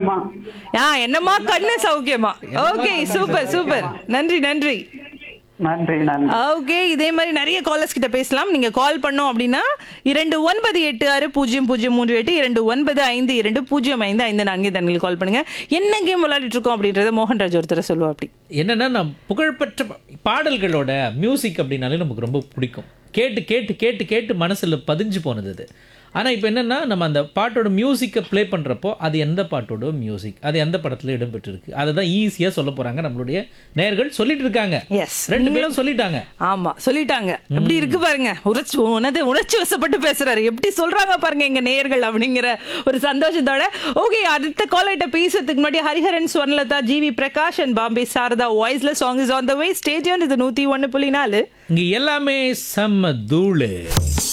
சௌக்கியமா ஆ என்னம்மா கண்ணு சௌக்கியமா ஓகே சூப்பர் சூப்பர் நன்றி நன்றி நன்றி நன்றி ஓகே இதே மாதிரி நிறைய காலர்ஸ் கிட்ட பேசலாம் நீங்க கால் பண்ணோம் அப்படின்னா இரண்டு ஒன்பது எட்டு ஆறு பூஜ்ஜியம் பூஜ்ஜியம் மூன்று எட்டு இரண்டு ஒன்பது ஐந்து இரண்டு பூஜ்ஜியம் ஐந்து ஐந்து நான்கு தண்ணில் கால் பண்ணுங்க என்ன கேம் விளையாடிட்டு இருக்கோம் அப்படின்றத மோகன்ராஜ் ஒருத்தர் சொல்லுவா அப்படி என்னன்னா நம் புகழ்பெற்ற பா- பாடல்களோட மியூசிக் அப்படின்னாலே நமக்கு ரொம்ப பிடிக்கும் கேட்டு கேட்டு கேட்டு கேட்டு மனசுல பதிஞ்சு போனது அது ஆனா இப்போ என்னன்னா நம்ம அந்த பாட்டோட மியூசிக்கை ப்ளே பண்றப்போ அது எந்த பாட்டோட மியூசிக் அது எந்த படத்துல இடம்பெற்றிருக்கு அதை தான் ஈஸியா சொல்ல போறாங்க நம்மளுடைய நேயர்கள் சொல்லிட்டு இருக்காங்க எஸ் ரெண்டு பேரும் சொல்லிட்டாங்க ஆமா சொல்லிட்டாங்க எப்படி இருக்கு பாருங்க உணர்ச்சி உனது உணர்ச்சி வசப்பட்டு பேசுறாரு எப்படி சொல்றாங்க பாருங்க எங்க நேயர்கள் அப்படிங்கிற ஒரு சந்தோஷத்தோட ஓகே அடுத்த காலைட்ட பேசுறதுக்கு முன்னாடி ஹரிஹரன் ஸ்வர்ணலதா ஜிவி பிரகாஷ் அண்ட் பாம்பே சாரதா வாய்ஸ்ல song is on the way ஸ்டேடியன் இது நூத்தி ஒன்னு புள்ளி நாலு இங்க எல்லாமே செம்ம தூளு